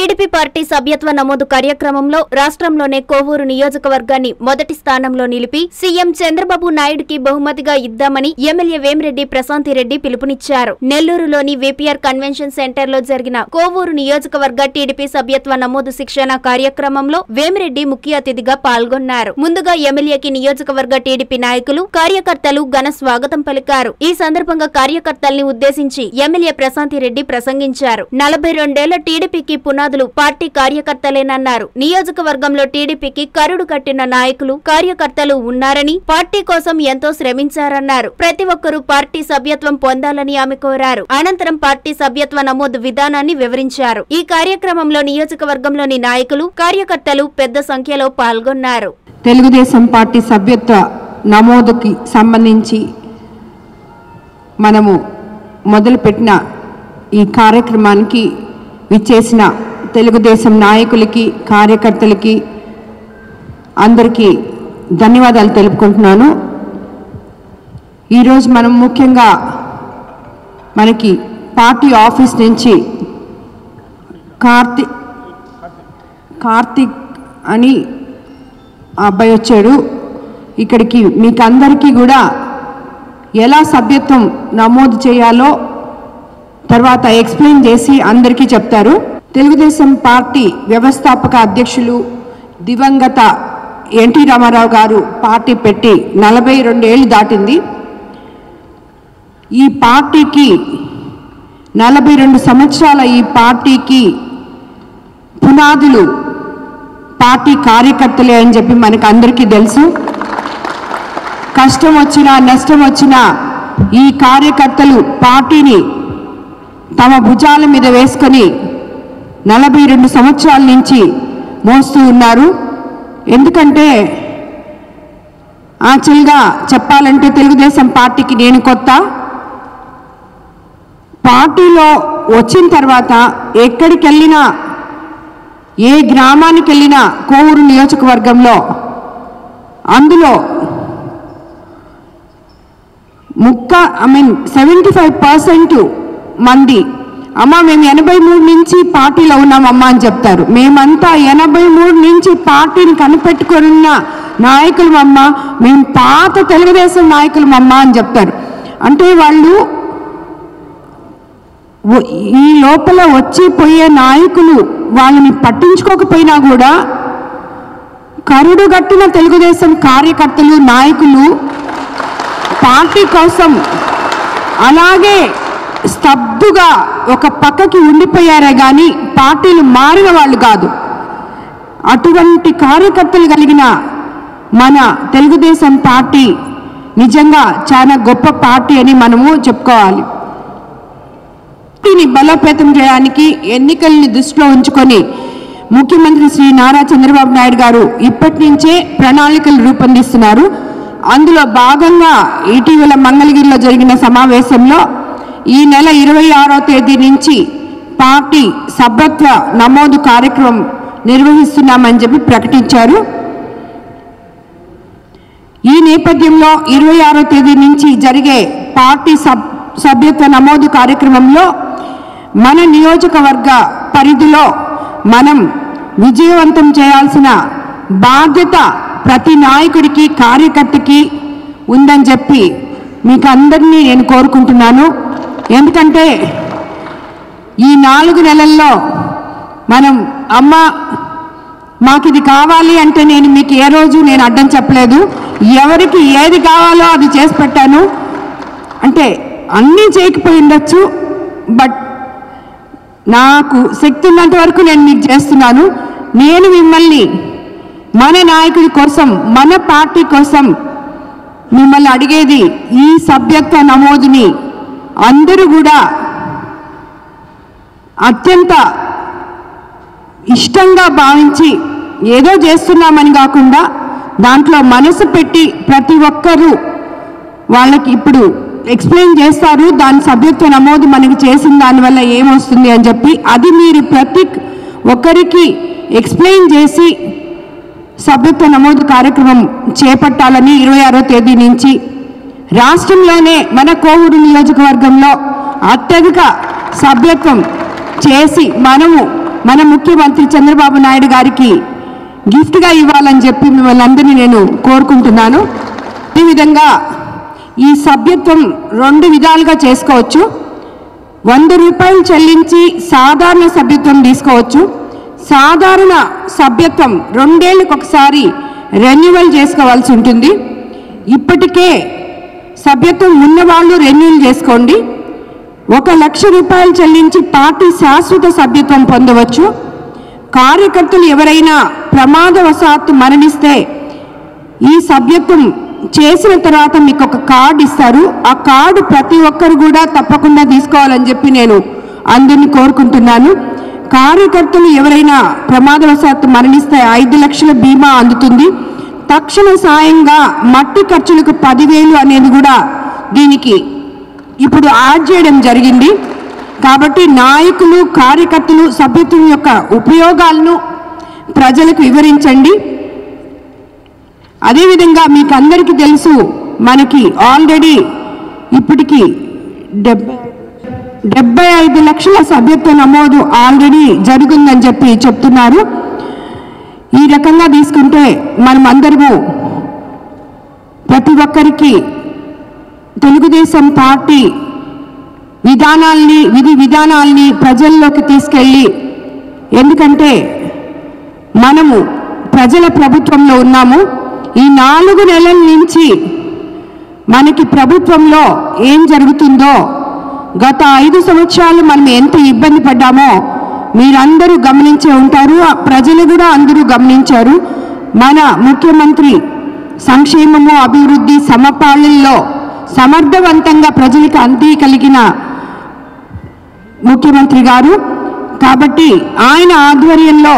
TDP party సభ్యత్వ నమోదు కార్యక్రమంలో రాష్ట్రంలోనే కోవూరు నియోజకవర్గాన్ని మొదటి స్థానంలో నిలిపి సీఎం చంద్రబాబు నాయుడుకి బహుమతిగా ఇద్దామని ఎమ్మెల్యే వేమిరెడ్డి ప్రశాంతిరెడ్డి పిలుపునిచ్చారు నెల్లూరులోని విపిఆర్ కన్వెన్షన్ సెంటర్ లో జరిగిన కోవూరు నియోజకవర్గ టీడీపీ సభ్యత్వ నమోదు శిక్షణ కార్యక్రమంలో వేమిరెడ్డి ముఖ్య అతిథిగా పాల్గొన్నారు ముందుగా ఎమ్మెల్యేకి నియోజకవర్గ టీడీపీ నాయకులు కార్యకర్తలు ఘన స్వాగతం పలికారు ఈ సందర్భంగా కార్యకర్తల్ని ఉద్దేశించి ఎమ్మెల్యే ప్రశాంతిరెడ్డి ప్రసంగించారు నలభై రెండేళ్ల టీడీపీకి పునాదులు పార్టీ కార్యకర్తలేనన్నారు నియోజకవర్గంలో టీడీపీకి కరుడు కట్టిన నాయకులు కార్యకర్తలు ఉన్నారని పార్టీ కోసం ఎంతో శ్రమించారన్నారు ప్రతి ఒక్కరూ పార్టీ సభ్యత్వం పొందాలని ఆమె కోరారు అనంతరం పార్టీ సభ్యత్వ నమోదు విధానాన్ని వివరించారు ఈ కార్యక్రమంలో నియోజకవర్గంలోని నాయకులు కార్యకర్తలు పెద్ద సంఖ్యలో పాల్గొన్నారు తెలుగుదేశం పార్టీ సభ్యత్వ నమోదుకి సంబంధించి మనము మొదలుపెట్టిన ఈ కార్యక్రమానికి విచ్చేసిన తెలుగుదేశం నాయకులకి కార్యకర్తలకి అందరికీ ధన్యవాదాలు తెలుపుకుంటున్నాను ఈరోజు మనం ముఖ్యంగా మనకి పార్టీ ఆఫీస్ నుంచి కార్తీ కార్తిక్ అని ఆ అబ్బాయి వచ్చాడు ఇక్కడికి మీకు అందరికీ కూడా ఎలా సభ్యత్వం నమోదు చేయాలో తర్వాత ఎక్స్ప్లెయిన్ చేసి అందరికీ చెప్తారు తెలుగుదేశం పార్టీ వ్యవస్థాపక అధ్యక్షులు దివంగత ఎన్టీ రామారావు గారు పార్టీ పెట్టి నలభై రెండేళ్ళు దాటింది ఈ పార్టీకి నలభై రెండు సంవత్సరాల ఈ పార్టీకి పునాదులు పార్టీ కార్యకర్తలే అని చెప్పి మనకు అందరికీ తెలుసు కష్టం వచ్చినా నష్టం వచ్చినా ఈ కార్యకర్తలు పార్టీని తమ భుజాల మీద వేసుకొని నలభై రెండు సంవత్సరాల నుంచి మోస్తూ ఉన్నారు ఎందుకంటే యాక్చువల్గా చెప్పాలంటే తెలుగుదేశం పార్టీకి నేను కొత్త పార్టీలో వచ్చిన తర్వాత ఎక్కడికి వెళ్ళినా ఏ గ్రామానికి వెళ్ళినా కోవూరు నియోజకవర్గంలో అందులో ముక్క I mean seventy five percent మంది అమ్మ మేము ఎనభై మూడు నుంచి పార్టీలో ఉన్నామమ్మా అని చెప్తారు మేమంతా ఎనభై మూడు నుంచి పార్టీని కనిపెట్టుకున్న నాయకులమమ్మ మేము పాత తెలుగుదేశం నాయకులమమ్మ అని చెప్తారు అంటే వాళ్ళు వ- ఈ లోపల వచ్చి పోయే నాయకులు వాళ్ళని పట్టించుకోకపోయినా కూడా కరుడుగట్టిన తెలుగుదేశం కార్యకర్తలు నాయకులు పార్టీ కోసం అలాగే స్తబ్దుగా ఒక పక్కకి ఉండిపోయారే కానీ పార్టీలు మారిన వాళ్ళు కాదు అటువంటి కార్యకర్తలు కలిగిన మన తెలుగుదేశం పార్టీ నిజంగా చాలా గొప్ప పార్టీ అని మనము చెప్పుకోవాలి పార్టీని బలోపేతం చేయడానికి ఎన్నికల్ని దృష్టిలో ఉంచుకొని ముఖ్యమంత్రి శ్రీ నారా చంద్రబాబు నాయుడు గారు ఇప్పటి నుంచే ప్రణాళికలు రూపొందిస్తున్నారు అందులో భాగంగా ఇటీవల మంగళగిరిలో జరిగిన సమావేశంలో ఈ నెల ఇరవై ఆరో తేదీ నుంచి పార్టీ సభ్యత్వ నమోదు కార్యక్రమం నిర్వహిస్తున్నామని చెప్పి ప్రకటించారు ఈ నేపథ్యంలో ఇరవై ఆరో తేదీ నుంచి జరిగే పార్టీ సబ్ సభ్యత్వ నమోదు కార్యక్రమంలో మన నియోజకవర్గ పరిధిలో మనం విజయవంతం చేయాల్సిన బాధ్యత ప్రతి నాయకుడికి కార్యకర్తకి ఉందని చెప్పి మీకు అందరినీ నేను కోరుకుంటున్నాను ఎందుకంటే ఈ నాలుగు నెలల్లో మనం అమ్మ మాకు ఇది కావాలి అంటే నేను మీకు ఏ రోజు నేను అడ్డం చెప్పలేదు ఎవరికి ఏది కావాలో అది చేసి పెట్టాను అంటే అన్నీ చేయకపోయి ఉండొచ్చు బట్ నాకు శక్తి ఉన్నంత వరకు నేను మీకు చేస్తున్నాను నేను మిమ్మల్ని మన నాయకుడి కోసం మన పార్టీ కోసం మిమ్మల్ని అడిగేది ఈ సభ్యత్వ నమోదుని అందరూ కూడా అత్యంత ఇష్టంగా భావించి ఏదో చేస్తున్నామని కాకుండా దాంట్లో మనసు పెట్టి ప్రతి ఒక్కరూ వాళ్ళకి ఇప్పుడు ఎక్స్ప్లెయిన్ చేస్తారు దాని సభ్యత్వ నమోదు మనకి చేసిన దానివల్ల ఏమొస్తుంది అని చెప్పి అది మీరు ప్రతి ఒక్కరికి ఎక్స్ప్లెయిన్ చేసి సభ్యత్వ నమోదు కార్యక్రమం చేపట్టాలని ఇరవై ఆరో తేదీ నుంచి రాష్ట్రంలోనే మన కోవూరు నియోజకవర్గంలో అత్యధిక సభ్యత్వం చేసి మనము మన ముఖ్యమంత్రి చంద్రబాబు నాయుడు గారికి గిఫ్ట్గా ఇవ్వాలని చెప్పి మిమ్మల్ని అందరినీ నేను కోరుకుంటున్నాను అదేవిధంగా ఈ సభ్యత్వం రెండు విధాలుగా చేసుకోవచ్చు వంద రూపాయలు చెల్లించి సాధారణ సభ్యత్వం తీసుకోవచ్చు సాధారణ సభ్యత్వం రెండేళ్ళకి ఒకసారి రెన్యువల్ చేసుకోవాల్సి ఉంటుంది ఇప్పటికే సభ్యత్వం ఉన్నవాళ్ళు రెన్యువల్ చేసుకోండి ఒక లక్ష రూపాయలు చెల్లించి పార్టీ శాశ్వత సభ్యత్వం పొందవచ్చు కార్యకర్తలు ఎవరైనా ప్రమాదవశాత్తు మరణిస్తే ఈ సభ్యత్వం చేసిన తర్వాత మీకు ఒక కార్డు ఇస్తారు ఆ కార్డు ప్రతి ఒక్కరు కూడా తప్పకుండా తీసుకోవాలని చెప్పి నేను అందరినీ కోరుకుంటున్నాను కార్యకర్తలు ఎవరైనా ప్రమాదవశాత్తు మరణిస్తే ఐదు లక్షల బీమా అందుతుంది తక్షణ సాయంగా మట్టి ఖర్చులకు పదివేలు అనేది కూడా దీనికి ఇప్పుడు యాడ్ చేయడం జరిగింది కాబట్టి నాయకులు కార్యకర్తలు సభ్యత్వం యొక్క ఉపయోగాలను ప్రజలకు వివరించండి అదేవిధంగా మీకు అందరికీ తెలుసు మనకి ఆల్రెడీ ఇప్పటికి డెబ్బై డెబ్బై ఐదు లక్షల సభ్యత్వ నమోదు ఆల్రెడీ జరుగుందని చెప్పి చెప్తున్నారు ఈ రకంగా తీసుకుంటే మనం అందరము ప్రతి ఒక్కరికి తెలుగుదేశం పార్టీ విధానాల్ని విధి విధానాల్ని ప్రజల్లోకి తీసుకెళ్ళి ఎందుకంటే మనము ప్రజల ప్రభుత్వంలో ఉన్నాము ఈ నాలుగు నెలల నుంచి మనకి ప్రభుత్వంలో ఏం జరుగుతుందో గత ఐదు సంవత్సరాలు మనం ఎంత ఇబ్బంది పడ్డామో మీరందరూ గమనించే ఉంటారు ఆ ప్రజలు కూడా అందరూ గమనించారు మన ముఖ్యమంత్రి సంక్షేమము అభివృద్ధి సమపాలనలో సమర్థవంతంగా ప్రజలకు అందియగలిగిన ముఖ్యమంత్రి గారు కాబట్టి ఆయన ఆధ్వర్యంలో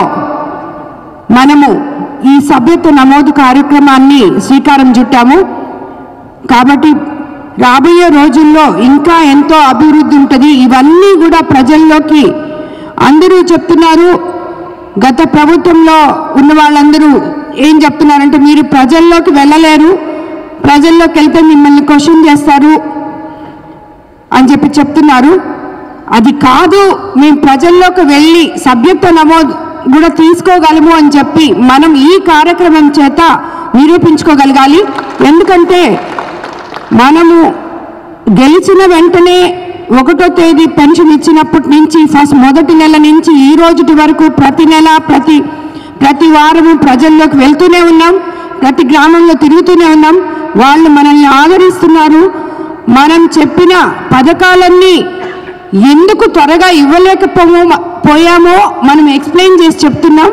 మనము ఈ సభ్యత్వ నమోదు కార్యక్రమాన్ని శ్రీకారం చుట్టాము కాబట్టి రాబోయే రోజుల్లో ఇంకా ఎంతో అభివృద్ధి ఉంటుంది ఇవన్నీ కూడా ప్రజల్లోకి అందరూ చెప్తున్నారు గత ప్రభుత్వంలో ఉన్న వాళ్ళందరూ ఏం చెప్తున్నారంటే మీరు ప్రజల్లోకి వెళ్ళలేరు ప్రజల్లోకి వెళ్తే మిమ్మల్ని క్వశ్చన్ చేస్తారు అని చెప్పి చెప్తున్నారు అది కాదు మేము ప్రజల్లోకి వెళ్ళి సభ్యత్వ నమోదు కూడా తీసుకోగలము అని చెప్పి మనం ఈ కార్యక్రమం చేత నిరూపించుకోగలగాలి ఎందుకంటే మనము గెలిచిన వెంటనే ఒకటో తేదీ పెన్షన్ ఇచ్చినప్పటి నుంచి ఫస్ట్ మొదటి నెల నుంచి ఈ రోజుటి వరకు ప్రతి నెల ప్రతి ప్రతి వారము ప్రజల్లోకి వెళ్తూనే ఉన్నాం ప్రతి గ్రామంలో తిరుగుతూనే ఉన్నాం వాళ్ళు మనల్ని ఆదరిస్తున్నారు మనం చెప్పిన పథకాలన్నీ ఎందుకు త్వరగా ఇవ్వలేకపోమో పోయామో మనం ఎక్స్ప్లెయిన్ చేసి చెప్తున్నాం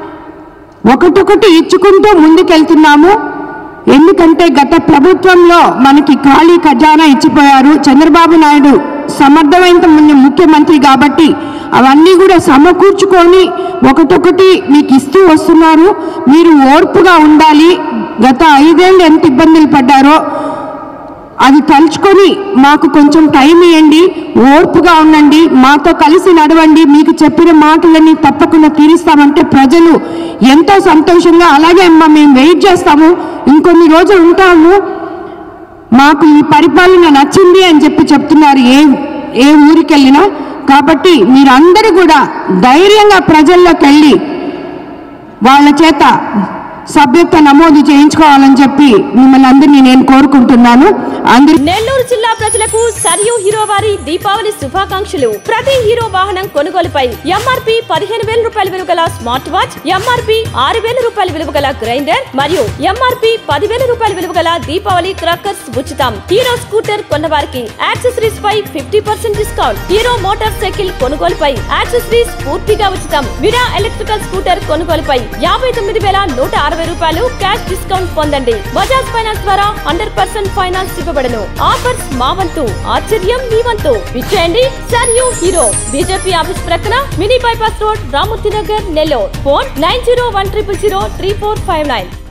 ఒకటొకటి ఇచ్చుకుంటూ ముందుకెళ్తున్నాము ఎందుకంటే గత ప్రభుత్వంలో మనకి ఖాళీ ఖజానా ఇచ్చిపోయారు చంద్రబాబు నాయుడు సమర్థమైన ముఖ్యమంత్రి కాబట్టి అవన్నీ కూడా సమకూర్చుకొని ఒకటొకటి మీకు ఇస్తూ వస్తున్నారు మీరు ఓర్పుగా ఉండాలి గత ఐదేళ్ళు ఎంత ఇబ్బందులు పడ్డారో అది తలుచుకొని మాకు కొంచెం టైం ఇవ్వండి ఓర్పుగా ఉండండి మాతో కలిసి నడవండి మీకు చెప్పిన మాటలన్నీ తప్పకుండా తీరుస్తామంటే ప్రజలు ఎంతో సంతోషంగా అలాగే అమ్మ మేము వెయిట్ చేస్తాము ఇంకొన్ని రోజులు ఉంటాము మాకు ఈ పరిపాలన నచ్చింది అని చెప్పి చెప్తున్నారు ఏ ఏ ఊరికి వెళ్ళినా కాబట్టి మీరందరూ కూడా ధైర్యంగా ప్రజల్లోకి వెళ్ళి వాళ్ళ చేత సభ్యత్వ నమోదు చేయించుకోవాలని చెప్పి మిమ్మల్ని అందరినీ నేను కోరుకుంటున్నాను అందరి నెల్లూరు జిల్లా ప్రజలకు సరియు హీరో వారి దీపావళి శుభాకాంక్షలు ప్రతి హీరో వాహనం కొనుగోలుపై ఎంఆర్పి పదిహేను వేల రూపాయల విలువ గల స్మార్ట్ వాచ్ ఎంఆర్పి ఆరు వేల రూపాయల విలువ గల గ్రైండర్ మరియు ఎంఆర్పి పదివేల రూపాయల విలువ గల దీపావళి క్రాకర్స్ ఉచితం హీరో స్కూటర్ కొన్న వారికి యాక్సెసరీస్ పై fifty percent discount Hero motorcycle కొనుగోలుపై యాక్సెసరీస్ పూర్తిగా ఉచితం విరా ఎలక్ట్రికల్ స్కూటర్ కొనుగోలుపై యాభై తొమ్మిది వేల నూట అరవై రూపాయలు క్యాష్ డిస్కౌంట్ పొందండి బజాజ్ ఫైనాన్స్ ద్వారా హండ్రెడ్ పర్సెంట్ ఫైనాన్స్ ఇవ్వబడను ఆఫర్స్ మా వంతు ఆశ్చర్యం మీ వంతు విచ్చేయండి సర్ యూ హీరో బీజేపీ ఆఫీస్ ప్రక్కన mini bypass road Ramamurthy Nagar Nellore phone nine zero one triple zero three four five nine